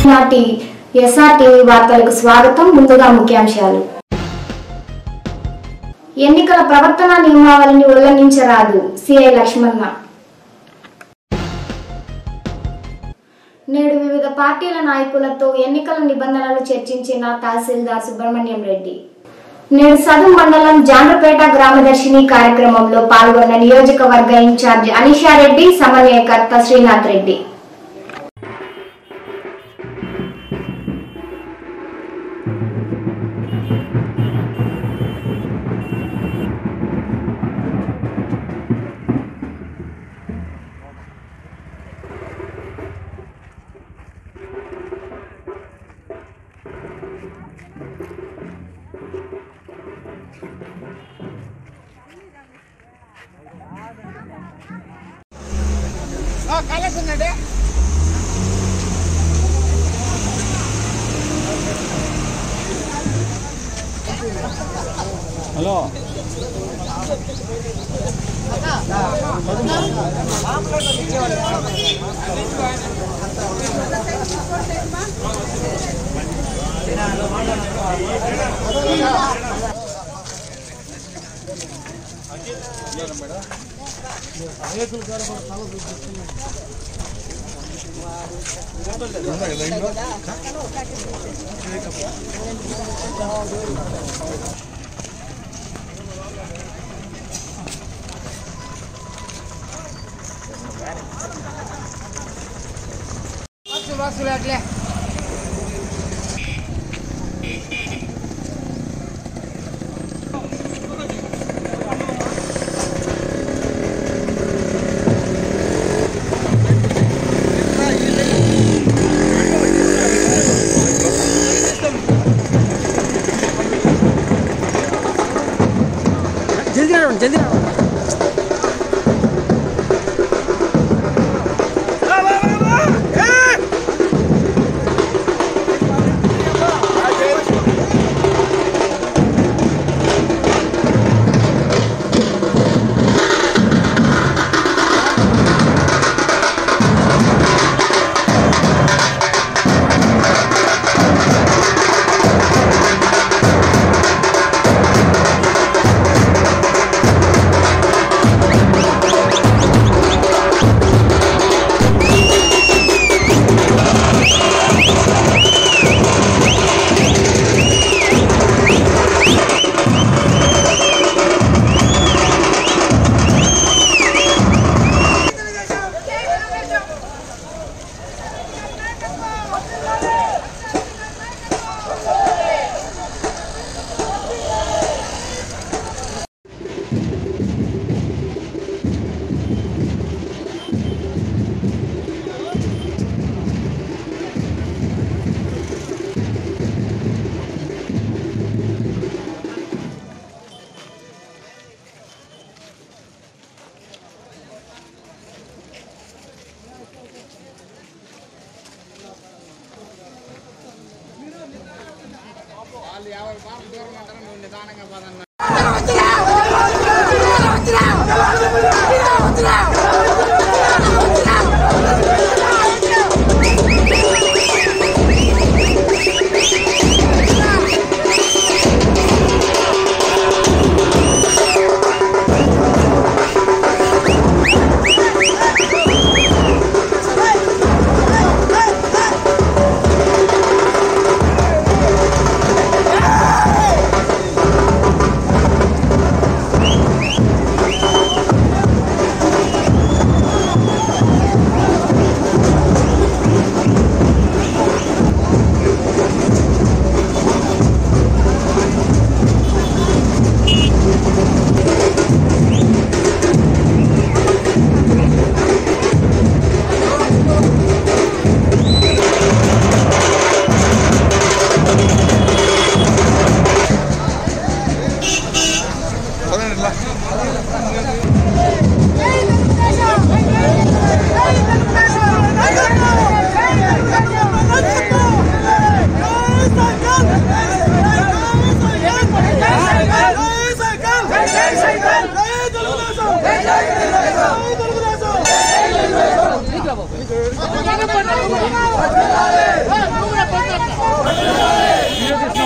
ఈనాటి ఎస్ఆర్టీవీ వార్తలకు స్వాగతం ముందుగా ముఖ్యాంశాలు ఎన్నికల ప్రవర్తన నియమావళిని ఉల్లంఘించరాదు సిఐ లక్ష్మణ నేడు వివిధ పార్టీల నాయకులతో ఎన్నికల నిబంధనలు చర్చించిన తహసీల్దార్ సుబ్రహ్మణ్యం రెడ్డి నేడు సదు మండలం జాండ్రపేట గ్రామదర్శిని కార్యక్రమంలో పాల్గొన్న నియోజకవర్గ ఇన్ఛార్జ్ అనిషారెడ్డి సమన్వయకర్త శ్రీనాథ్ రెడ్డి హలో జల్దీ రావండి జల్దీ రావండి Hey!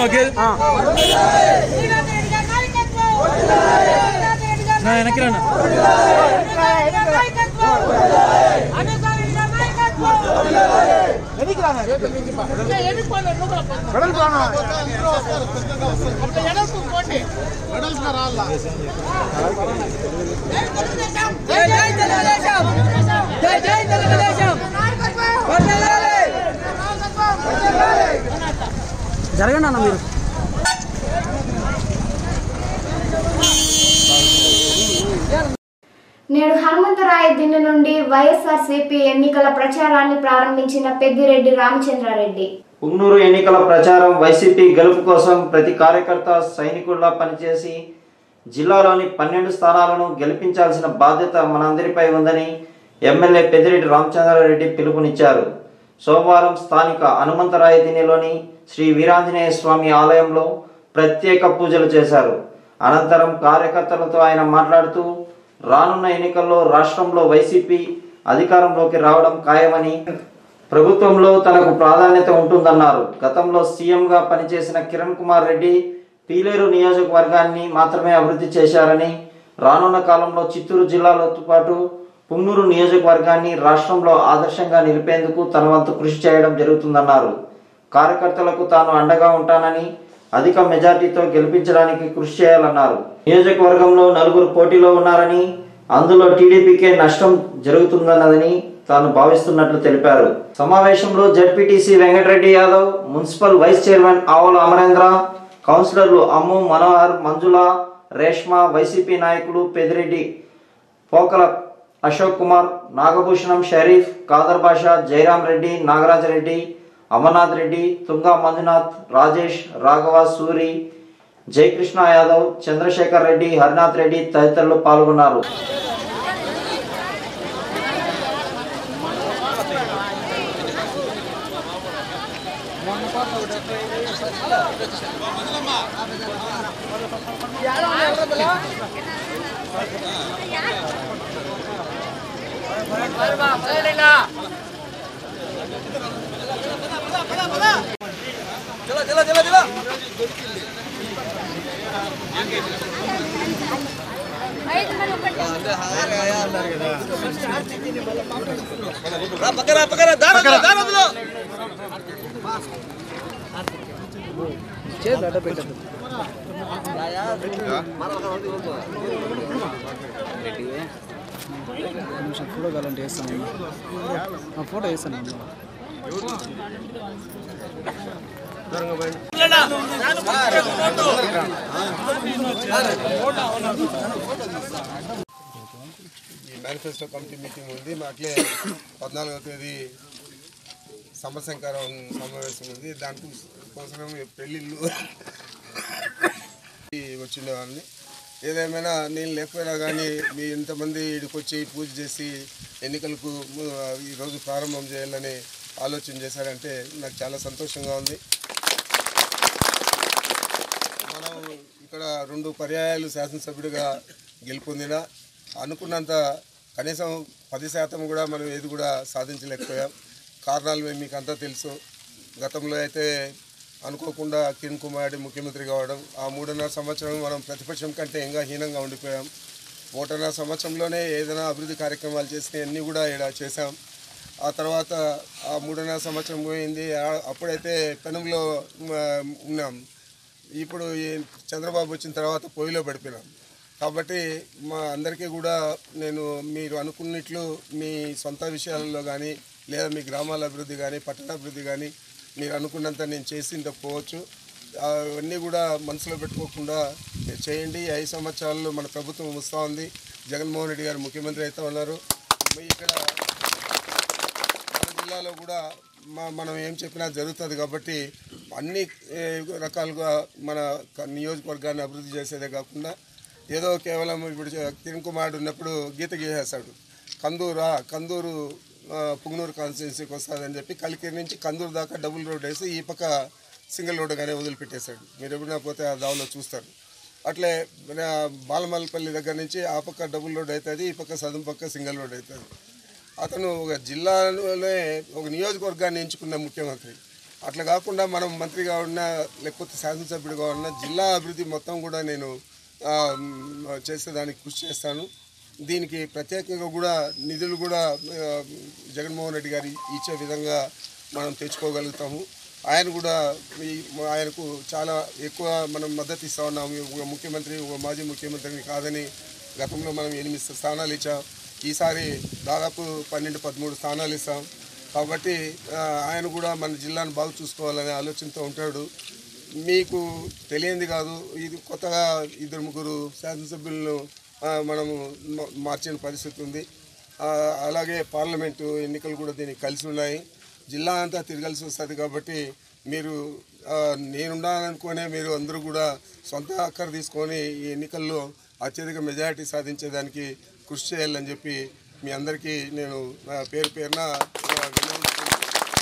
నా వెనక్కి రానా జరగండి అన్న మీరు నేడు హనుమంతరాయ దిన్ని నుండి వైఎస్ఆర్సీపీ ఎన్నికల ప్రచారాన్ని ప్రారంభించిన పెద్దిరెడ్డి రామచంద్రారెడ్డి పుంగనూరు ఎన్నికల ప్రచారం వైసీపీ గెలుపు కోసం ప్రతి కార్యకర్త సైనికుల్లా పనిచేసి జిల్లాలోని పన్నెండు స్థానాలను గెలిపించాల్సిన బాధ్యత మనందరిపై ఉందని ఎమ్మెల్యే పెద్దిరెడ్డి రామచంద్రారెడ్డి పిలుపునిచ్చారు సోమవారం స్థానిక హనుమంతరాయ దినిలోని శ్రీ వీరాంజనేయ స్వామి ఆలయంలో ప్రత్యేక పూజలు చేశారు అనంతరం కార్యకర్తలతో ఆయన మాట్లాడుతూ రానున్న ఎన్నికల్లో రాష్ట్రంలో వైసీపీ అధికారంలోకి రావడం ఖాయమని ప్రభుత్వంలో తనకు ప్రాధాన్యత ఉంటుందన్నారు గతంలో సీఎంగా పనిచేసిన కిరణ్ కుమార్ రెడ్డి పీలేరు నియోజకవర్గాన్ని మాత్రమే అభివృద్ధి చేశారని రానున్న కాలంలో చిత్తూరు జిల్లాలతో పాటు పుంగనూరు నియోజకవర్గాన్ని రాష్ట్రంలో ఆదర్శంగా నిలిపేందుకు తన వంతు కృషి చేయడం జరుగుతుందన్నారు కార్యకర్తలకు తాను అండగా ఉంటానని అధిక మెజార్టీతో గెలిపించడానికి కృషి చేయాలన్నారు నియోజకవర్గంలో నలుగురు పోటీలో ఉన్నారని అందులో టీడీపీకే నష్టం జరుగుతుందన్నదని తాను భావిస్తున్నట్లు తెలిపారు సమావేశంలో ZPTC Venkatareddy Yadav municipal vice chairman Avula Amarendra కౌన్సిలర్లు అమ్ము మనోహర్ మంజుల రేష్మ వైసీపీ నాయకులు పెదిరెడ్డి పోకల అశోక్ కుమార్ నాగభూషణం షరీఫ్ కాదర్ బాషా జయరాం రెడ్డి నాగరాజరెడ్డి అమర్నాథ్ రెడ్డి తుంగా మంజునాథ్ రాజేష్ రాఘవ సూరి జయకృష్ణ యాదవ్ చంద్రశేఖర్ రెడ్డి హరినాథ్ రెడ్డి తదితరులు పాల్గొన్నారు చేతి అడ్డ పెట్టద్దు నిమిషం ఫోటో కావాలంటే వేస్తాను ఆ ఫోటో వేస్తాను ఈ మేనిఫెస్టో కమిటీ మీటింగ్ ఉంది మాట్లే పద్నాలుగవ తేదీ సమశంకరం సమావేశం ఉంది దాంట్లో కోసం పెళ్ళిళ్ళు వచ్చిండే వాళ్ళని ఏదేమైనా నేను లేకపోయినా కానీ మీ ఇంతమంది ఇక్కడికి వచ్చి పూజ చేసి ఎన్నికలకు ము- ఈరోజు ప్రారంభం చేయాలని ఆలోచన చేశారంటే నాకు చాలా సంతోషంగా ఉంది మనం ఇక్కడ రెండు పర్యాయాలు శాసనసభ్యుడిగా గెలుపొందిన అనుకున్నంత కనీసం పది శాతం కూడా మనం ఏది కూడా సాధించలేకపోయాం కారణాలు మేము మీకు అంతా తెలుసు గతంలో అయితే అనుకోకుండా కిరణ్ కుమార్ రెడ్డి ముఖ్యమంత్రి కావడం ఆ మూడున్నర సంవత్సరం మనం ప్రతిపక్షం కంటే ఇంకా హీనంగా ఉండిపోయాం ఒకటిన్నర సంవత్సరంలోనే ఏదైనా అభివృద్ధి కార్యక్రమాలు చేసినా అన్నీ కూడా ఇక్కడ చేశాం ఆ తర్వాత ఆ మూడున్నర సంవత్సరం పోయింది ఆ- అప్పుడైతే పెనుగులో మ- ఉన్నాం ఇప్పుడు ఈ చంద్రబాబు వచ్చిన తర్వాత పొయ్యిలో పడిపోయినాం కాబట్టి మా అందరికీ కూడా నేను మీరు అనుకున్నట్లు మీ సొంత విషయాలలో కానీ లేదా మీ గ్రామాల అభివృద్ధి కానీ పట్టణాభివృద్ధి కానీ మీరు అనుకున్నంత నేను చేసి పోవచ్చు అవన్నీ కూడా మనసులో పెట్టుకోకుండా చేయండి ఈ ఐదు సంవత్సరాల్లో మన ప్రభుత్వం వస్తూ ఉంది జగన్మోహన్ రెడ్డి గారు ముఖ్యమంత్రి అయితే ఉన్నారు మీ ఇక్కడ మన జిల్లాలో కూడా మా మనం ఏం చెప్పినా జరుగుతుంది కాబట్టి అన్ని ఏ, రకాలుగా మన క- నియోజకవర్గాన్ని అభివృద్ధి చేసేదే కాకుండా ఏదో కేవలం ఇప్పుడు చే- కిరణ్ కుమార్ ఉన్నప్పుడు గీత గీసేస్తాడు కందూరా కందూరు ఆ, పుంగనూరు కాన్స్టిట్యున్సీకి వస్తుందని చెప్పి కలికిరి నుంచి కందూరు దాకా డబుల్ రోడ్ వేసి ఈ పక్క సింగిల్ రోడ్డుగానే వదిలిపెట్టేశాడు మీరు ఎప్పుడైనా పోతే ఆ దావలో చూస్తారు అట్లే మన బాలమల్లపల్లి దగ్గర నుంచి ఆ పక్క డబుల్ రోడ్ అవుతుంది ఈ పక్క సదుం పక్క సింగిల్ రోడ్ అవుతుంది అతను ఒక జిల్లాలోనే ఒక నియోజకవర్గాన్ని ఎంచుకున్న ముఖ్యమంత్రి అట్లా కాకుండా మనం మంత్రిగా ఉన్నా లేకపోతే శాసనసభ్యుడిగా ఉన్నా జిల్లా అభివృద్ధి మొత్తం కూడా నేను ఆ, మ్, చేసేదానికి కృషి చేస్తాను దీనికి ప్రత్యేకంగా కూడా నిధులు కూడా ఆ, జగన్మోహన్ రెడ్డి గారు ఇచ్చే విధంగా మనం తెచ్చుకోగలుగుతాము ఆయన కూడా ఈ- ఆయనకు చాలా ఎక్కువ మనం మద్దతు ఇస్తా ఉన్నాము ఒక ముఖ్యమంత్రి ఒక మాజీ ముఖ్యమంత్రిని కాదని గతంలో మనం ఎనిమిది స్థానాలు ఇచ్చాం ఈసారి దాదాపు పన్నెండు పదమూడు స్థానాలు ఇస్తాం కాబట్టి ఆ, ఆయన కూడా మన జిల్లాను బాగా చూసుకోవాలనే ఆలోచనతో ఉంటాడు మీకు తెలియంది కాదు ఇది కొత్తగా ఇద్దరు ముగ్గురు శాసనసభ్యులను ఆ, మనము మా- మార్చిన పరిస్థితి ఉంది ఆ, అలాగే పార్లమెంటు ఎన్నికలు కూడా దీనికి కలిసి ఉన్నాయి జిల్లా అంతా తిరగాల్సి వస్తుంది కాబట్టి మీరు ఆ, నేనున్నాననుకునే మీరు అందరూ కూడా సొంత అక్కర తీసుకొని ఈ ఎన్నికల్లో అత్యధిక మెజారిటీ సాధించేదానికి కృషి చేయాలని చెప్పి మీ అందరికీ నేను నా పేరు పేరున ఆ, విన్నవించుకుంటూ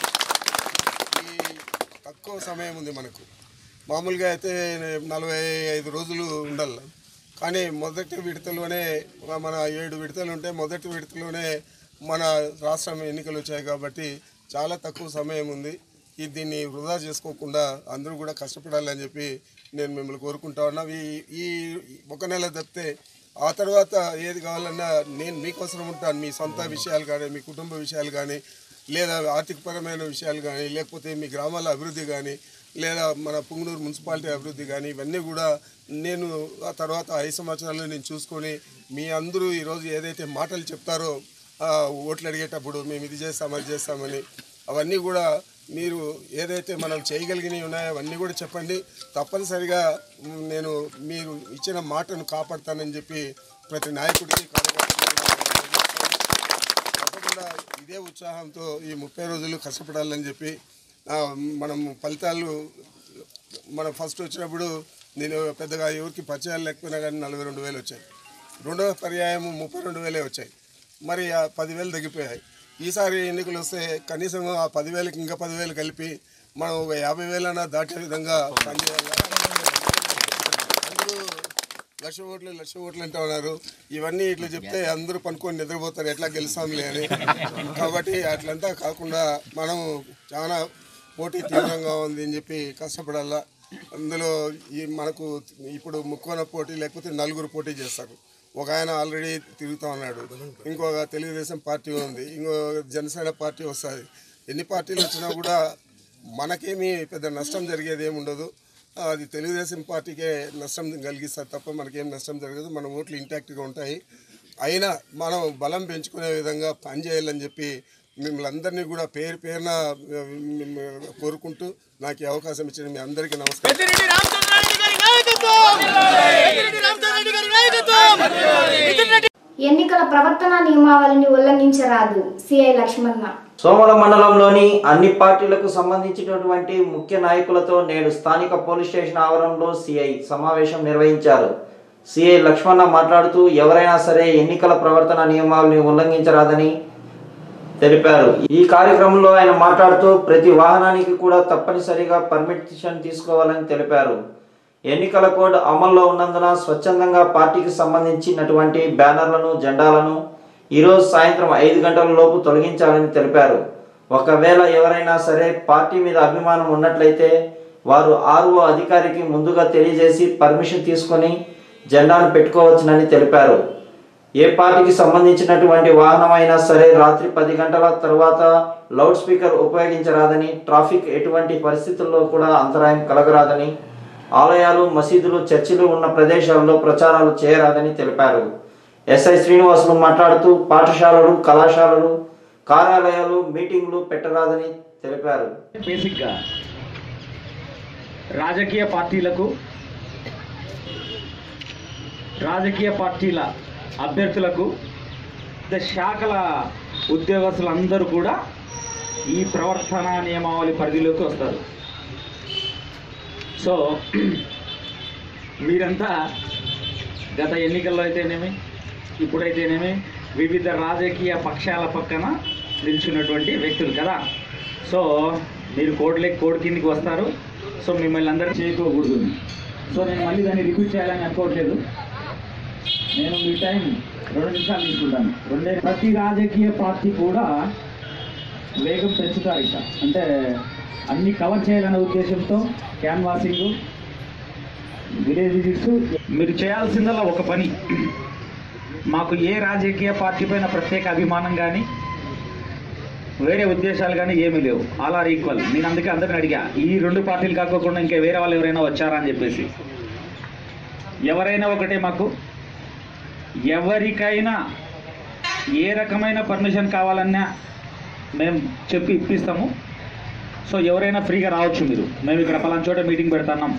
ఈ తక్కువ సమయం ఉంది మనకు మామూలుగా అయితే నలభై ఐదు రోజులు ఉండాలి కానీ మొదటి విడతలోనే మన ఏడు విడతలు ఉంటే మొదటి విడతలోనే మన రాష్ట్రం ఎన్నికలు వచ్చాయి కాబట్టి చాలా తక్కువ సమయం ఉంది ఈ దీన్ని వృధా చేసుకోకుండా అందరూ కూడా కష్టపడాలని చెప్పి నేను మిమ్మల్ని కోరుకుంటా ఉన్నా ఈ ఈ ఒక నెల తప్పితే ఆ తర్వాత ఏది కావాలన్నా నేను మీకోసం ఉంటాను మీ సొంత విషయాలు కానీ మీ కుటుంబ విషయాలు కానీ లేదా ఆర్థికపరమైన విషయాలు కానీ లేకపోతే మీ గ్రామాల అభివృద్ధి కానీ లేదా మన పుంగనూరు మున్సిపాలిటీ అభివృద్ధి కానీ ఇవన్నీ కూడా నేను ఆ తర్వాత ఐదు సంవత్సరాలు నేను చూసుకొని మీ అందరూ ఈరోజు ఏదైతే మాటలు చెప్తారో ఆ, ఓట్లు అడిగేటప్పుడు మేము ఇది చేస్తాం అది చేస్తామని అవన్నీ కూడా మీరు ఏదైతే మనం చేయగలిగినవి ఉన్నాయో అవన్నీ కూడా చెప్పండి తప్పనిసరిగా మ్, నేను మీరు ఇచ్చిన మాటను కాపాడుతానని చెప్పి ప్రతి నాయకుడికి కార్యకర్తకి తప్పకుండా ఇదే ఉత్సాహంతో ఈ ముప్పై రోజులు కష్టపడాలని చెప్పి ఆ, మనం ఫలితాలు మనం ఫస్ట్ వచ్చినప్పుడు నేను పెద్దగా ఎవరికి పరిచయాలు లేకపోయినా కానీ నలభై రెండు వేలు వచ్చాయి రెండవ పర్యాయం ముప్పై రెండు వేలే వచ్చాయి మరి ఆ పదివేలు తగ్గిపోయాయి ఈసారి ఎన్నికలు వస్తే కనీసం ఆ పదివేలకి ఇంకా పదివేలు కలిపి మనం ఒక యాభై వేలన్నా దాటే విధంగా పనిచేయాలి అందరూ లక్ష ఓట్లు లక్ష ఓట్లు అంటా ఉన్నారు ఇవన్నీ ఇట్లా చెప్తే అందరూ పనుకొని నిద్రపోతారు ఎట్లా గెలుస్తాంలే అని కాబట్టి అట్లంతా కాకుండా మనం చాలా పోటీ తీవ్రంగా ఉంది అని చెప్పి కష్టపడాలా అందులో ఈ మనకు ఇప్పుడు ముక్కోన పోటీ లేకపోతే నలుగురు పోటీ చేస్తారు ఒక ఆయన ఆల్రెడీ తిరుగుతూ ఉన్నాడు ఇంకొక తెలుగుదేశం పార్టీ ఉంది ఇంకో జనసేన పార్టీ వస్తుంది ఎన్ని పార్టీలు వచ్చినా కూడా మనకేమీ పెద్ద నష్టం జరిగేది ఏమి ఉండదు అది తెలుగుదేశం పార్టీకే నష్టం కలిగిస్తారు తప్ప మనకేం నష్టం జరగదు మన ఓట్లు ఇంటాక్ట్గా ఉంటాయి అయినా మనం బలం పెంచుకునే విధంగా పనిచేయాలని చెప్పి మిమ్మల్ని అందరినీ కూడా పేరు పేరున ఆ, మిమ్మ- కోరుకుంటూ నాకు ఈ అవకాశం ఇచ్చిన మీ అందరికీ నమస్కారం పెద్దిరెడ్డి రామచంద్రారెడ్డి గారి నాయకత్వం పెద్దిరెడ్డి రామచంద్రారెడ్డి గారి నాయకత్వం మిథున్ రెడ్డి ఎన్నికల ప్రవర్తన నియమావళిని ఉల్లంఘించరాదు సిఐ లక్ష్మణ సోమల మండలంలోని అన్ని పార్టీలకు సంబంధించినటువంటి ముఖ్య నాయకులతో నేడు స్థానిక పోలీస్ స్టేషన్ ఆవరణలో సిఐ సమావేశం నిర్వహించారు సిఐ లక్ష్మణ మాట్లాడుతూ ఎవరైనా సరే ఎన్నికల ప్రవర్తన నియమావళిని ఉల్లంఘించరాదని తెలిపారు ఈ కార్యక్రమంలో ఆయన మాట్లాడుతూ ప్రతి వాహనానికి కూడా తప్పనిసరిగా పర్మిషన్ తీసుకోవాలని తెలిపారు ఎన్నికల కోడ్ అమల్లో ఉన్నందున స్వచ్ఛందంగా పార్టీకి సంబంధించినటువంటి బ్యానర్లను జెండాలను ఈరోజు సాయంత్రం ఐదు గంటల లోపు తొలగించాలని తెలిపారు ఒకవేళ ఎవరైనా సరే పార్టీ మీద అభిమానం ఉన్నట్లయితే వారు ఆర్ఓ అధికారికి ముందుగా తెలియజేసి పర్మిషన్ తీసుకొని జెండాను పెట్టుకోవచ్చునని తెలిపారు ఏ పార్టీకి సంబంధించినటువంటి వాహనం అయినా సరే రాత్రి పది గంటల తర్వాత లౌడ్ స్పీకర్ ఉపయోగించరాదని ట్రాఫిక్ ఎటువంటి పరిస్థితుల్లో కూడా అంతరాయం కలగరాదని ఆలయాలు మసీదులు చర్చిలు ఉన్న ప్రదేశాల్లో ప్రచారాలు చేయరాదని తెలిపారు ఎస్ఐ శ్రీనివాసులు మాట్లాడుతూ పాఠశాలలు కళాశాలలు కార్యాలయాలు మీటింగ్లు పెట్టరాదని తెలిపారు బేసిక్గా రాజకీయ పార్టీలకు రాజకీయ పార్టీల అభ్యర్థులకు వివిధ శాఖల ఉద్యోగస్తులందరూ కూడా ఈ ప్రవర్తన నియమావళి పరిధిలోకి వస్తారు సో మీరంతా గత ఎన్నికల్లో అయితేనేమి ఇప్పుడైతేనేమి వివిధ రాజకీయ పక్షాల పక్కన నిల్చున్నటువంటి వ్యక్తులు కదా సో మీరు కోడ్లే కోడ్ కిందికి వస్తారు సో మిమ్మల్ని అందరూ చేయకోకూడదు సో నేను మళ్ళీ దాన్ని రిపీట్ చేయాలని అనుకోవట్లేదు నేను మీ టైం రెండు నిమిషాలు తీసుకుంటాను రెండే ప్రతి రాజకీయ పార్టీ కూడా వేగం పెంచుతారు ఇక అంటే అన్ని కవర్ చేయాలనే ఉద్దేశంతో క్యాన్వాసింగ్ విలేజ్ విజిట్స్ మీరు చేయాల్సిందల్లా ఒక పని మాకు ఏ రాజకీయ పార్టీ పైన ప్రత్యేక అభిమానం కానీ వేరే ఉద్దేశాలు కానీ ఏమీ లేవు ఆల్ ఆర్ ఈక్వల్ నేను అందుకే అందరిని అడిగా ఈ రెండు పార్టీలు కాకోకుండా ఇంకా వేరే వాళ్ళు ఎవరైనా వచ్చారా అని చెప్పేసి ఎవరైనా ఒకటే మాకు ఎవరికైనా ఏ రకమైన పర్మిషన్ కావాలన్నా మేము చెప్పి ఇప్పిస్తాము సో ఎవరైనా ఫ్రీగా రావచ్చు మీరు మేము ఇక్కడ పలానా చోట మీటింగ్ పెడుతున్నాం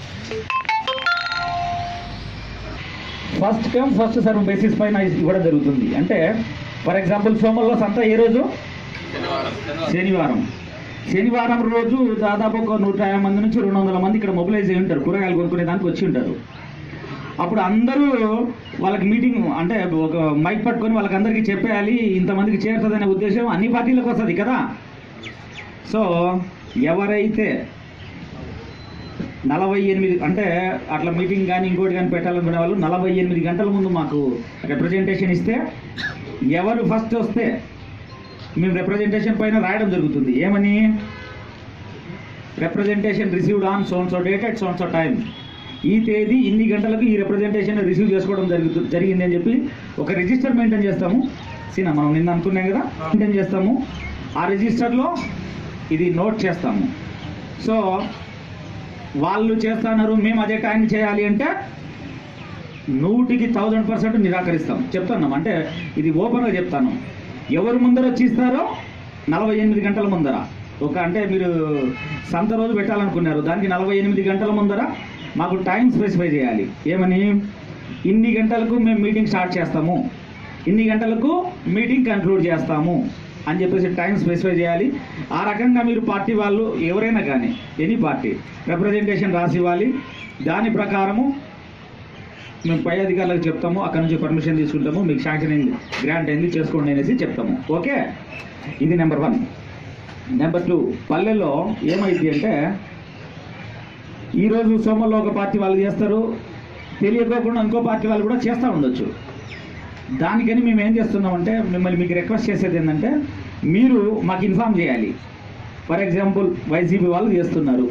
first come first serve basis పైన ఇవ్వడం జరుగుతుంది అంటే ఫర్ ఎగ్జాంపుల్ సోమల్లో సంత ఏ రోజు శనివారం శనివారం రోజు దాదాపు ఒక నూట యాభై మంది నుంచి రెండు వందల మంది ఇక్కడ మొబిలైజ్ అయి ఉంటారు కూరగాయలు కొనుక్కునే దానికి వచ్చి ఉంటారు అప్పుడు అందరూ వాళ్ళకి మీటింగ్ అంటే ఒక మైక్ పట్టుకొని వాళ్ళకి అందరికీ చెప్పేయాలి ఇంతమందికి చేరుతుందనే ఉద్దేశం అన్ని పార్టీలకు వస్తుంది కదా సో ఎవరైతే నలభై ఎనిమిది అంటే అట్లా మీటింగ్ కానీ ఇంకోటి కానీ పెట్టాలనుకునే వాళ్ళు నలభై ఎనిమిది గంటల ముందు మాకు రిప్రజెంటేషన్ ఇస్తే ఎవరు ఫస్ట్ వస్తే మేము రిప్రజెంటేషన్ పైన రాయడం జరుగుతుంది ఏమని representation received on so and so date at so and so time ఈ తేదీ ఇన్ని గంటలకు ఈ రిప్రజెంటేషన్ రిసీవ్ చేసుకోవడం జరుగుతు జరిగింది అని చెప్పి ఒక రిజిస్టర్ మెయింటైన్ చేస్తాము సీనా మనం నిన్న అనుకున్నాం కదా మెయింటైన్ చేస్తాము ఆ రిజిస్టర్లో ఇది నోట్ చేస్తాము సో వాళ్ళు చేస్తున్నారు మేము అదే టైం చేయాలి అంటే నూటికి థౌజండ్ పర్సెంట్ నిరాకరిస్తాం చెప్తున్నాం అంటే ఇది ఓపెన్గా చెప్తాను ఎవరు ముందర వచ్చి ఇస్తారో నలభై ఎనిమిది గంటల ముందర ఒక అంటే మీరు సంత రోజు పెట్టాలనుకున్నారు దానికి నలభై ఎనిమిది గంటల ముందర మాకు టైం స్పెసిఫై చేయాలి ఏమని ఇన్ని గంటలకు మేము మీటింగ్ స్టార్ట్ చేస్తాము ఇన్ని గంటలకు మీటింగ్ కంక్లూడ్ చేస్తాము అని చెప్పేసి టైం స్పెసిఫై చేయాలి ఆ రకంగా మీరు పార్టీ వాళ్ళు ఎవరైనా కానీ ఎనీ పార్టీ రిప్రజెంటేషన్ రాసి ఇవ్వాలి దాని ప్రకారము మేము పై అధికారులకు చెప్తాము అక్కడ నుంచి పర్మిషన్ తీసుకుంటాము మీకు శాంక్షన్ అయింది గ్రాంట్ అయింది చేసుకోండి అనేసి చెప్తాము ఓకే ఇది నెంబర్ వన్ నెంబర్ టూ పల్లెల్లో ఏమైంది అంటే ఈరోజు సోమల్లో ఒక పార్టీ వాళ్ళు చేస్తారు తెలియకోకుండా ఇంకో పార్టీ వాళ్ళు కూడా చేస్తూ ఉండొచ్చు దానికని మేము ఏం చేస్తున్నామంటే మిమ్మల్ని మీకు రిక్వెస్ట్ చేసేది ఏంటంటే మీరు మాకు ఇన్ఫామ్ చేయాలి ఫర్ ఎగ్జాంపుల్ వైసీపీ వాళ్ళు చేస్తున్నారు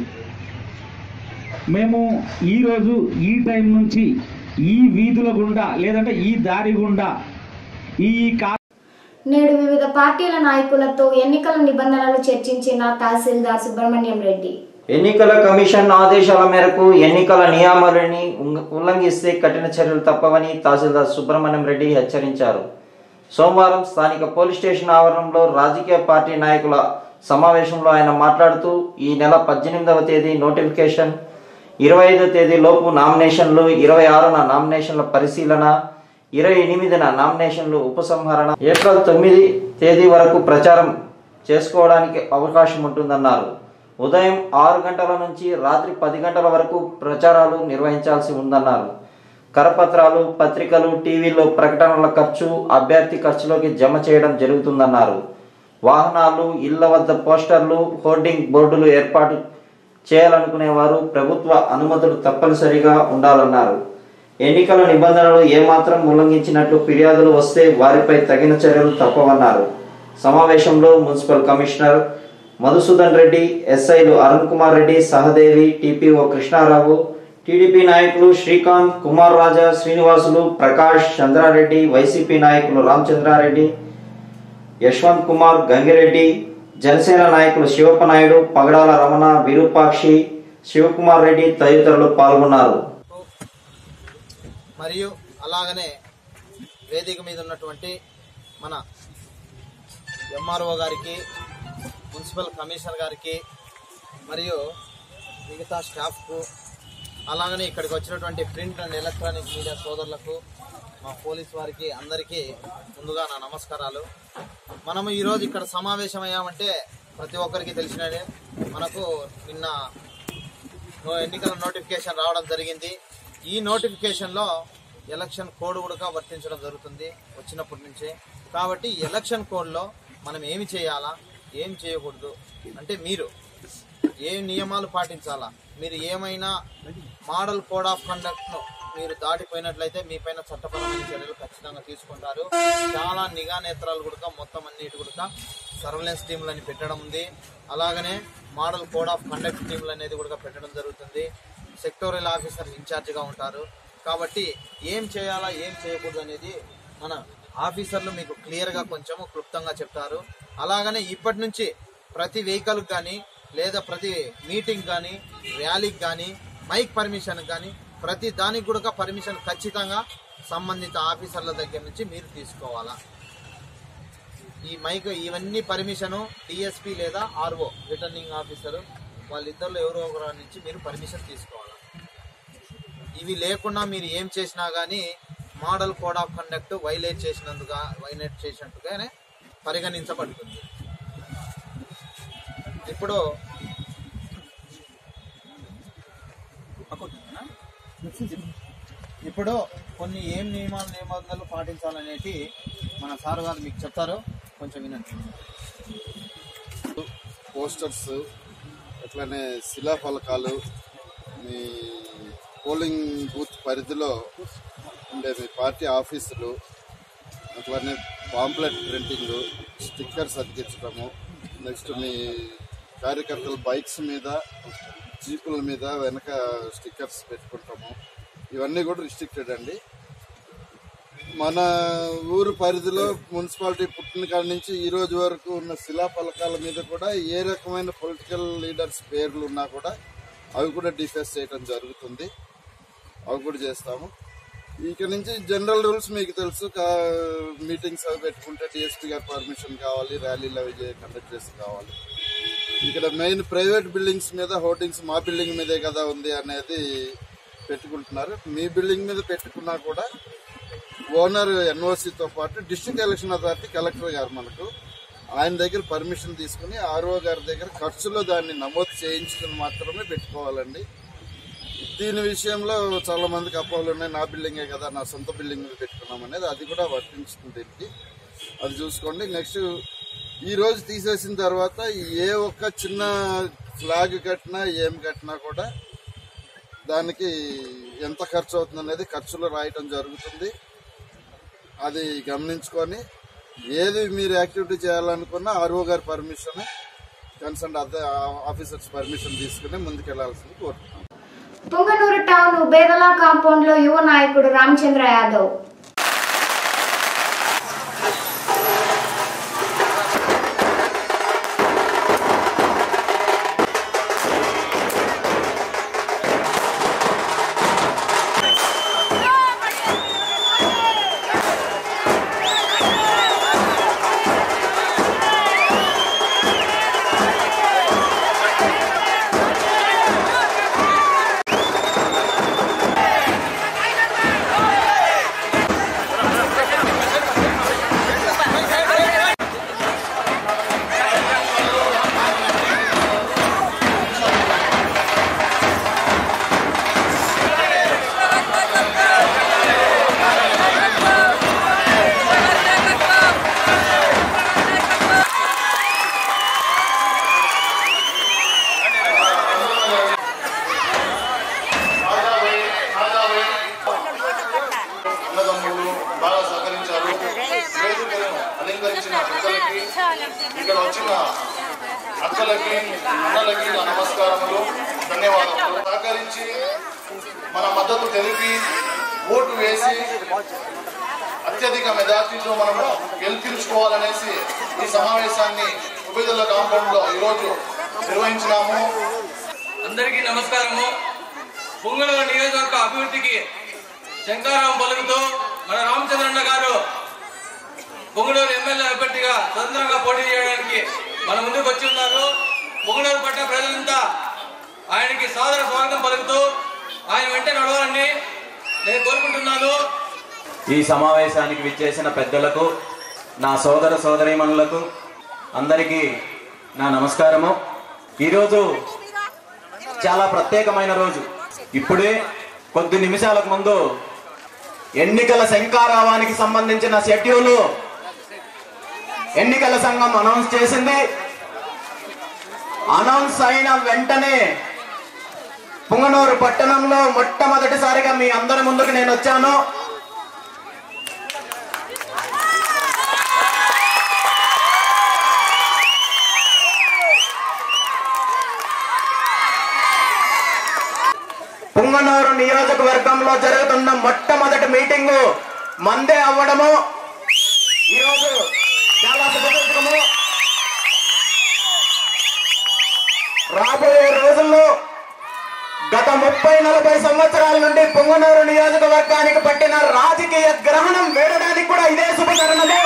మేము ఈరోజు ఈ టైం నుంచి ఈ వీధుల గుండా లేదంటే ఈ దారి గుండా ఈ కా నేడు వివిధ పార్టీల నాయకులతో ఎన్నికల నిబంధనలు చర్చించిన తహసీల్దార్ సుబ్రహ్మణ్యం రెడ్డి ఎన్నికల కమిషన్ ఆదేశాల మేరకు ఎన్నికల నియమావళిని ఉంగ- ఉల్లంఘిస్తే కఠిన చర్యలు తప్పవని తహసీల్దార్ సుబ్రహ్మణ్యం రెడ్డి హెచ్చరించారు సోమవారం స్థానిక పోలీస్ స్టేషన్ ఆవరణంలో రాజకీయ పార్టీ నాయకుల సమావేశంలో ఆయన మాట్లాడుతూ ఈ నెల పద్దెనిమిదవ తేదీ నోటిఫికేషన్ ఇరవై ఐదో తేదీ లోపు నామినేషన్లు ఇరవై ఆరున నామినేషన్ల పరిశీలన ఇరవై ఎనిమిదిన నామినేషన్లు ఉపసంహరణ ఏప్రిల్ తొమ్మిది తేదీ వరకు ప్రచారం చేసుకోవడానికి అవకాశం ఉంటుందన్నారు ఉదయం ఆరు గంటల నుంచి రాత్రి పది గంటల వరకు ప్రచారాలు నిర్వహించాల్సి ఉందన్నారు కరపత్రాలు పత్రికలు టీవీలో ప్రకటనల ఖర్చు అభ్యర్థి ఖర్చులోకి జమ చేయడం జరుగుతుందన్నారు వాహనాలు ఇళ్ల వద్ద పోస్టర్లు హోర్డింగ్ బోర్డులు ఏర్పాటు చేయాలనుకునేవారు ప్రభుత్వ అనుమతులు తప్పనిసరిగా ఉండాలన్నారు ఎన్నికల నిబంధనలు ఏమాత్రం ఉల్లంఘించినట్లు ఫిర్యాదులు వస్తే వారిపై తగిన చర్యలు తప్పవన్నారు సమావేశంలో మున్సిపల్ కమిషనర్ మధుసూదన్ రెడ్డి ఎస్ఐలు అరుణ్ కుమార్ రెడ్డి సహదేవి టిపిఓ కృష్ణారావు టీడీపీ నాయకులు శ్రీకాంత్ కుమార్ రాజా శ్రీనివాసులు ప్రకాష్ చంద్రారెడ్డి వైసీపీ నాయకులు రామచంద్రారెడ్డి యశ్వంత్ కుమార్ గంగిరెడ్డి జనసేన నాయకులు శివప్ప నాయుడు పగడాల రమణ విరూపాక్షి శివకుమార్ రెడ్డి తదితరులు పాల్గొన్నారు మరియు అలాగనే వేదిక మీద ఉన్నటువంటి మన ఎంఆర్ఓ గారికి మున్సిపల్ కమిషనర్ గారికి మరియు మిగతా స్టాఫ్కు అలాగనే ఇక్కడికి వచ్చినటువంటి ప్రింట్ అండ్ ఎలక్ట్రానిక్ మీడియా సోదరులకు మా పోలీస్ వారికి అందరికీ ముందుగా నా నమస్కారాలు మనము ఈరోజు ఇక్కడ సమావేశమయ్యామంటే ప్రతి ఒక్కరికి తెలిసినదే మనకు నిన్న నో- ఎన్నికల నోటిఫికేషన్ రావడం జరిగింది ఈ నోటిఫికేషన్లో ఎలక్షన్ కోడ్ కూడా వర్తించడం జరుగుతుంది వచ్చినప్పటి నుంచే కాబట్టి ఈ ఎలక్షన్ కోడ్లో మనం ఏమి చేయాలా ఏం చేయకూడదు అంటే మీరు ఏ నియమాలు పాటించాలా మీరు ఏమైనా మోడల్ కోడ్ ఆఫ్ కండక్ట్ను మీరు దాటిపోయినట్లయితే మీ పైన చట్టపరమైన చర్యలు ఖచ్చితంగా తీసుకుంటారు చాలా నిఘా నేత్రాలు కూడా మొత్తం అన్నిటి కూడా సర్వలెన్స్ టీంలని పెట్టడం ఉంది అలాగనే మోడల్ కోడ్ ఆఫ్ కండక్ట్ టీంలు అనేది కూడా పెట్టడం జరుగుతుంది సెక్టోరియల్ ఆఫీసర్ ఇన్ఛార్జిగా ఉంటారు కాబట్టి ఏం చేయాలా ఏం చేయకూడదు అనేది మన ఆఫీసర్లు మీకు క్లియర్గా కొంచెం క్లుప్తంగా చెప్తారు అలాగనే ఇప్పటి నుంచి ప్రతి వెహికల్ కానీ లేదా ప్రతి మీటింగ్ కానీ ర్యాలీకి కానీ మైక్ పర్మిషన్ కానీ ప్రతి దానికి కూడా పర్మిషన్ ఖచ్చితంగా సంబంధిత ఆఫీసర్ల దగ్గర నుంచి మీరు తీసుకోవాలా ఈ మైక్ ఇవన్నీ పర్మిషన్ డిఎస్పి లేదా ఆర్ఓ రిటర్నింగ్ ఆఫీసర్ వాళ్ళిద్దరిలో ఎవరో ఒకరి నుంచి మీరు పర్మిషన్ తీసుకోవాలి ఇవి లేకుండా మీరు ఏం చేసినా కానీ model code of conduct violate చేసినందుగా వైలేట్ చేసినట్టుగానే పరిగణించబడుతుంది ఇప్పుడు ఇప్పుడు కొన్ని ఏం నియమాలు నిబంధనలు పాటించాలనేటి మన సార్ గారు మీకు చెప్తారు కొంచెం వినండి పోస్టర్స్ అట్లనే శిలాఫలకాలు మీ పోలింగ్ బూత్ పరిధిలో ఉండే మీ పార్టీ ఆఫీసులు అట్లనే పాంప్లెట్ ప్రింటింగ్ స్టిక్కర్స్ అతికించడము నెక్స్ట్ మీ కార్యకర్తల బైక్స్ మీద జీపుల మీద వెనక స్టిక్కర్స్ పెట్టుకుంటాము ఇవన్నీ కూడా రిస్ట్రిక్టెడ్ అండి మన ఊరు పరిధిలో మున్సిపాలిటీ పుట్టిన కాడి నుంచి ఈ రోజు వరకు ఉన్న శిలాఫలకాల మీద కూడా ఏ రకమైన పొలిటికల్ లీడర్స్ పేర్లు ఉన్నా కూడా అవి కూడా డిఫెస్ చేయడం జరుగుతుంది అవి కూడా చేస్తాము ఇక నుంచి జనరల్ రూల్స్ మీకు తెలుసు మీటింగ్స్ అవి పెట్టుకుంటే డిఎస్పీ గారి పర్మిషన్ కావాలి ర్యాలీలు అవి కండక్ట్ చేసి కావాలి ఇక్కడ మెయిన్ ప్రైవేట్ బిల్డింగ్స్ మీద హోర్డింగ్స్ మా బిల్డింగ్ మీదే కదా ఉంది అనేది పెట్టుకుంటున్నారు మీ బిల్డింగ్ మీద పెట్టుకున్నా కూడా ఓనర్ ఎన్ఓసితో పాటు డిస్ట్రిక్ట్ ఎలక్షన్ అథారిటీ కలెక్టర్ గారు మనకు ఆయన దగ్గర పర్మిషన్ తీసుకుని ఆర్ఓ గారి దగ్గర ఖర్చులో దాన్ని నమోదు చేయించుకుని మాత్రమే పెట్టుకోవాలండి దీని విషయంలో చాలా మందికి అపోహలు ఉన్నాయి నా బిల్డింగే కదా నా సొంత బిల్డింగ్ మీద పెట్టుకున్నాం అనేది అది కూడా వర్తించుతుంది దీనికి అది చూసుకోండి నెక్స్ట్ ఈ రోజు తీసేసిన తర్వాత ఏ ఒక్క చిన్న ఫ్లాగ్ కట్టినా ఏం కట్టినా కూడా దానికి ఎంత ఖర్చు అవుతుంది అనేది ఖర్చులో రాయటం జరుగుతుంది అది గమనించుకొని ఏది మీరు యాక్టివిటీ చేయాలనుకున్నా ఆర్ఓ గారి పర్మిషన్ కన్సర్న్ అదే ఆఫీసర్స్ పర్మిషన్ తీసుకుని ముందుకెళ్లాల్సింది కోరుతున్నాం పుంగనూరు టౌన్ బేదలా కాంపౌండ్ లో యువ నాయకుడు రామచంద్ర యాదవ్ అన్నదమ్ములు బాగా సహకరించారు వేదికను అలంకరించిన పెద్దలకి ఇక్కడ వచ్చిన అక్కలకి అన్నలకి నా నమస్కారములు ధన్యవాదాలు సహకరించి మన మద్దతు తెలిపి ఓటు వేసి అత్యధిక మెజార్టీతో మనము గెలిపించుకోవాలనేసి ఈ సమావేశాన్ని ఉభయదుల కాంపౌండ్ లో ఈరోజు నిర్వహించినాము అందరికీ నమస్కారము పొంగళూరు నియోజకవర్గ అభివృద్ధికి శంకారాం పలుకుతూ మన రామచంద్రన్న గారు పొంగళూరు ఎమ్మెల్యే అభ్యర్థిగా స్వతంత్రంగా పోటీ చేయడానికి మన ముందుకు వచ్చి ఉన్నారు పొంగళూరు పట్టణ ప్రజలంతా ఆయనకి సాదర స్వాగతం పలుకుతూ ఆయన వెంట నడవాలని నేను కోరుకుంటున్నాను ఈ సమావేశానికి విచ్చేసిన పెద్దలకు నా సోదర సోదరీమణులకు అందరికీ నా నమస్కారము ఈరోజు చాలా ప్రత్యేకమైన రోజు ఇప్పుడే కొద్ది నిమిషాలకు ముందు ఎన్నికల శంకారావానికి సంబంధించిన షెడ్యూల్ ఎన్నికల సంఘం అనౌన్స్ చేసింది అనౌన్స్ అయిన వెంటనే పుంగనూరు పట్టణంలో మొట్టమొదటిసారిగా మీ అందరి ముందుకు నేను వచ్చాను పుంగనూరు నియోజకవర్గంలో జరుగుతున్న మొట్టమొదటి మీటింగు మందే అవ్వడము ఈరోజు చాలా శుభసూచకము రాబోయే రోజుల్లో గత ముప్పై నలభై సంవత్సరాల నుండి పొంగనూరు నియోజకవర్గానికి పట్టిన రాజకీయ గ్రహణం వేడడానికి కూడా ఇదే శుభకరణము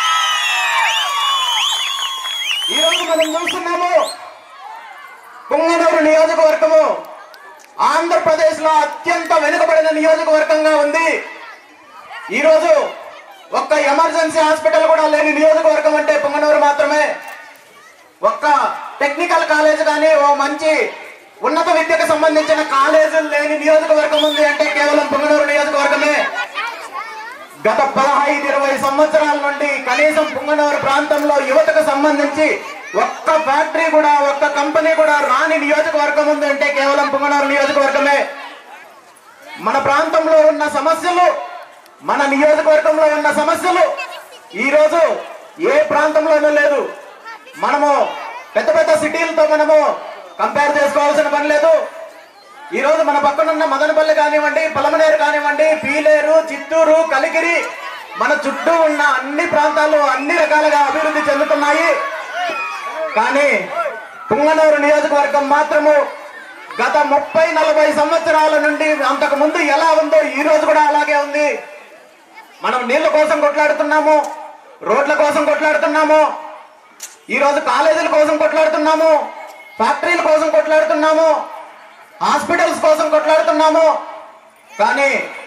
ఈరోజు మనం చూస్తున్నాము పొంగనూరు నియోజకవర్గము ఆంధ్రప్రదేశ్ లో అత్యంత వెనుకబడిన నియోజకవర్గంగా ఉంది ఈరోజు ఒక్క ఎమర్జెన్సీ హాస్పిటల్ కూడా లేని నియోజకవర్గం అంటే పొంగనూరు మాత్రమే ఒక్క టెక్నికల్ కాలేజ్ కానీ ఓ మంచి ఉన్నత విద్యకు సంబంధించిన కాలేజీలు లేని నియోజకవర్గం ఉంది అంటే కేవలం పొంగనూరు నియోజకవర్గమే గత పదహైదు ఇరవై సంవత్సరాల నుండి కనీసం పుంగనూరు ప్రాంతంలో యువతకు సంబంధించి ఒక్క ఫ్యాక్టరీ కూడా ఒక్క కంపెనీ కూడా రాని నియోజకవర్గం ఉంది అంటే కేవలం పుంగనూరు నియోజకవర్గమే మన ప్రాంతంలో ఉన్న సమస్యలు మన నియోజకవర్గంలో ఉన్న సమస్యలు ఈ రోజు ఏ ప్రాంతంలోనూ లేదు మనము పెద్ద పెద్ద సిటీలతో మనము కంపేర్ చేసుకోవాల్సిన పని లేదు ఈ రోజు మన పక్కనున్న మదనపల్లి కానివ్వండి పలమనేరు కానివ్వండి పీలేరు చిత్తూరు కలిగిరి మన చుట్టూ ఉన్న అన్ని ప్రాంతాలు అన్ని రకాలుగా అభివృద్ధి చెందుతున్నాయి కానీ పుంగనూరు నియోజకవర్గం మాత్రము గత ముప్పై నలభై సంవత్సరాల నుండి అంతకు ముందు ఎలా ఉందో ఈ రోజు కూడా అలాగే ఉంది మనం నీళ్ల కోసం కొట్లాడుతున్నాము రోడ్ల కోసం కొట్లాడుతున్నాము ఈ రోజు కాలేజీల కోసం కొట్లాడుతున్నాము ఫ్యాక్టరీల కోసం కొట్లాడుతున్నాము హాస్పిటల్స్ కోసం కొట్లాడుతున్నాము కానీ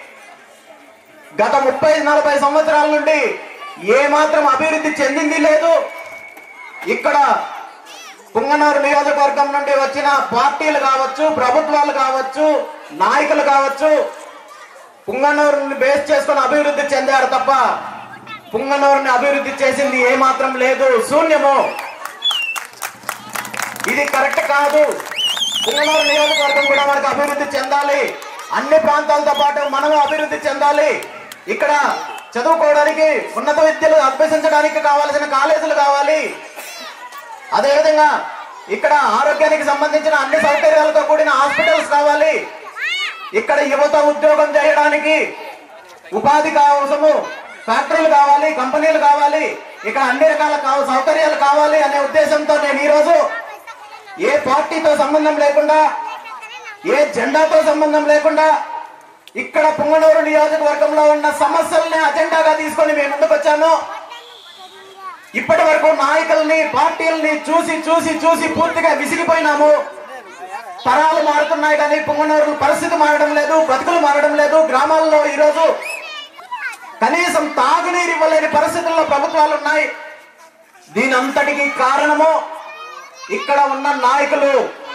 గత ముప్పై నలభై సంవత్సరాల నుండి ఏ మాత్రం అభివృద్ధి చెందింది లేదు ఇక్కడ పుంగనూరు నియోజకవర్గం నుండి వచ్చిన పార్టీలు కావచ్చు ప్రభుత్వాలు కావచ్చు నాయకులు కావచ్చు పుంగనూరుని బేస్ చేసుకుని అభివృద్ధి చెందారు తప్ప పుంగనూరుని అభివృద్ధి చేసింది ఏ మాత్రం లేదు శూన్యము ఇది కరెక్ట్ కాదు పుంగనూరు నియోజకవర్గం కూడా మనకు అభివృద్ధి చెందాలి అన్ని ప్రాంతాలతో పాటు మనము అభివృద్ధి చెందాలి ఇక్కడ చదువుకోవడానికి ఉన్నత విద్యలు అభ్యసించడానికి కావాల్సిన కాలేజీలు కావాలి అదేవిధంగా ఇక్కడ ఆరోగ్యానికి సంబంధించిన అన్ని సౌకర్యాలతో కూడిన హాస్పిటల్స్ కావాలి ఇక్కడ యువత ఉద్యోగం చేయడానికి ఉపాధి కోసము ఫ్యాక్టరీలు కావాలి కంపెనీలు కావాలి ఇక్కడ అన్ని రకాల కావ- సౌకర్యాలు కావాలి అనే ఉద్దేశంతో నేను ఈరోజు ఏ పార్టీతో సంబంధం లేకుండా ఏ జెండాతో సంబంధం లేకుండా ఇక్కడ పుంగనూరు నియోజకవర్గంలో ఉన్న సమస్యల్ని అజెండాగా తీసుకొని మేము ముందుకు వచ్చాను ఇప్పటి వరకు నాయకుల్ని పార్టీల్ని చూసి చూసి చూసి పూర్తిగా విసిగిపోయినాము తరాలు మారుతున్నాయి కానీ పుంగనూరు పరిస్థితి మారడం లేదు బతుకులు మారడం లేదు గ్రామాల్లో ఈరోజు కనీసం తాగునీరు ఇవ్వలేని పరిస్థితుల్లో ప్రభుత్వాలు ఉన్నాయి దీని అంతటికి కారణము ఇక్కడ ఉన్న నాయకులు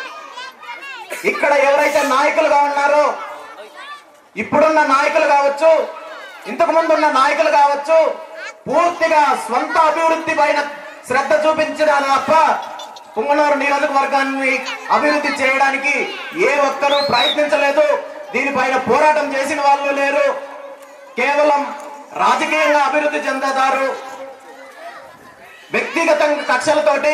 ఇక్కడ ఎవరైతే నాయకులుగా ఉన్నారో ఇప్పుడున్న నాయకులు కావచ్చు ఇంతకు ముందు ఉన్న నాయకులు కావచ్చు పూర్తిగా స్వంత అభివృద్ధి పైన శ్రద్ధ చూపించడం తప్ప పుంగనూరు నియోజకవర్గాన్ని అభివృద్ధి చేయడానికి ఏ ఒక్కరూ ప్రయత్నించలేదు దీనిపైన పోరాటం చేసిన వాళ్ళు లేరు కేవలం రాజకీయంగా అభివృద్ధి చెందుతారు వ్యక్తిగత కక్షలతోటి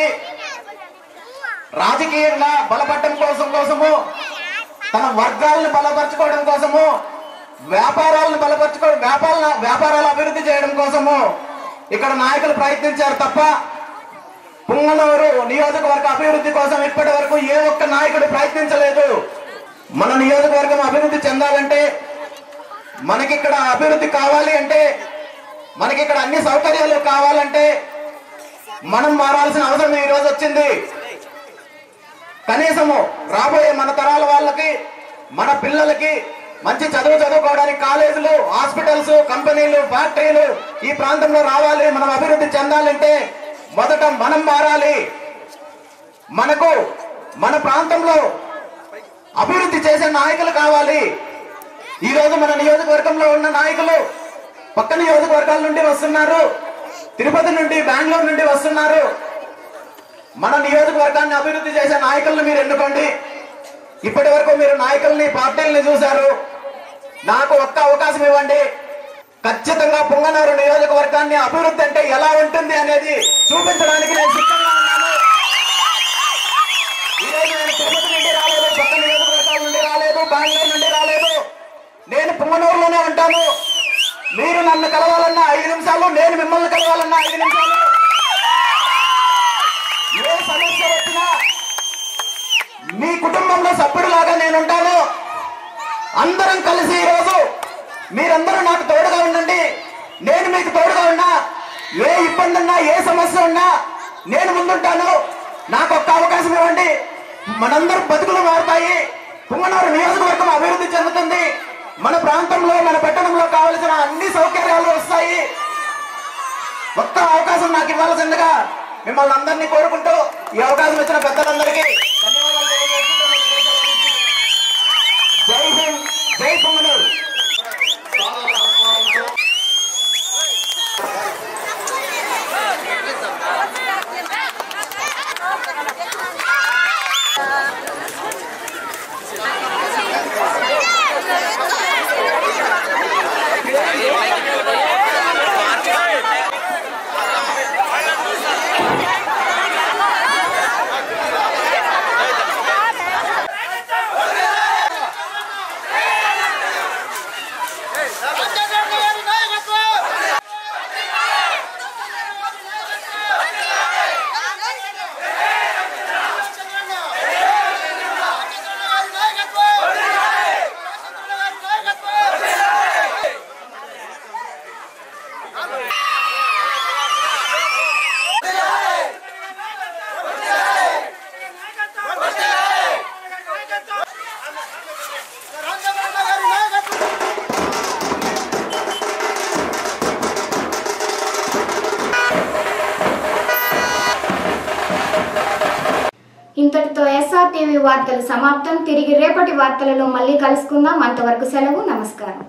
రాజకీయంగా బలపడటం కోసం కోసము తన వర్గాలను బలపరచుకోవడం కోసము వ్యాపారాలను బలపరచుకోవడం వ్యాపార వ్యాపారాలు అభివృద్ధి చేయడం కోసము ఇక్కడ నాయకులు ప్రయత్నించారు తప్ప పుంగనూరు నియోజకవర్గ అభివృద్ధి కోసం ఇప్పటి వరకు ఏ ఒక్క నాయకుడు ప్రయత్నించలేదు మన నియోజకవర్గం అభివృద్ధి చెందాలంటే మనకిక్కడ అభివృద్ధి కావాలి అంటే మనకిక్కడ అన్ని సౌకర్యాలు కావాలంటే మనం మారాల్సిన అవసరం ఈ రోజు వచ్చింది కనీసము రాబోయే మన తరాల వాళ్ళకి మన పిల్లలకి మంచి చదువు చదువుకోవడానికి కాలేజీలు హాస్పిటల్స్ కంపెనీలు ఫ్యాక్టరీలు ఈ ప్రాంతంలో రావాలి మనం అభివృద్ధి చెందాలంటే మొదట మనం మారాలి మనకు మన ప్రాంతంలో అభివృద్ధి చేసే నాయకులు కావాలి ఈ రోజు మన నియోజకవర్గంలో ఉన్న నాయకులు పక్క నియోజకవర్గాల నుండి వస్తున్నారు తిరుపతి నుండి బెంగళూరు నుండి వస్తున్నారు మన నియోజకవర్గాన్ని అభివృద్ధి చేసే నాయకులను మీరు ఎన్నుకోండి ఇప్పటి వరకు మీరు నాయకుల్ని పార్టీల్ని చూశారు నాకు ఒక్క అవకాశం ఇవ్వండి ఖచ్చితంగా పుంగనూరు నియోజకవర్గాన్ని అభివృద్ధి అంటే ఎలా ఉంటుంది అనేది చూపించడానికి నేను సిద్ధంగా ఉన్నాను ఈరోజు నేను తిరుపతి నుండి రాలేదు పక్క నియోజకవర్గాల నుండి రాలేదు బెంగళూరు నుండి రాలేదు నేను పుంగనూరులోనే ఉంటాను మీరు నన్ను కలవాలన్నా ఐదు నిమిషాలు నేను మిమ్మల్ని కలవాలన్నా ఐదు నిమిషాలు ఏ సమస్య వచ్చినా మీ కుటుంబంలో సభ్యుడులాగా నేను ఉంటాను అందరం కలిసి ఈరోజు మీరందరూ నాకు తోడుగా ఉండండి నేను మీకు తోడుగా ఉన్నా ఏ ఇబ్బంది ఉన్నా ఏ సమస్య ఉన్నా నేను ముందుంటాను నాకు ఒక్క అవకాశం ఇవ్వండి మనందరం బతుకులు మారుతాయి పుంగనూరు నియోజకవర్గం అభివృద్ధి చెందుతుంది మన ప్రాంతంలో మన పట్టణంలో కావలసిన అన్ని సౌకర్యాలు వస్తాయి ఒక్క అవకాశం నాకు ఇవ్వాల్సిందిగా మిమ్మల్ని అందరినీ కోరుకుంటూ ఈ అవకాశం ఇచ్చిన పెద్దలందరికీ ధన్యవాదాలు తెలియజేస్తున్నాను. జై హింద్ జై పుంగనూరు ఇంతటితో ఎస్ఆర్ టీవీ వార్తలు సమాప్తం తిరిగి రేపటి వార్తలలో మళ్ళీ కలుసుకుందాం అంతవరకు సెలవు నమస్కారం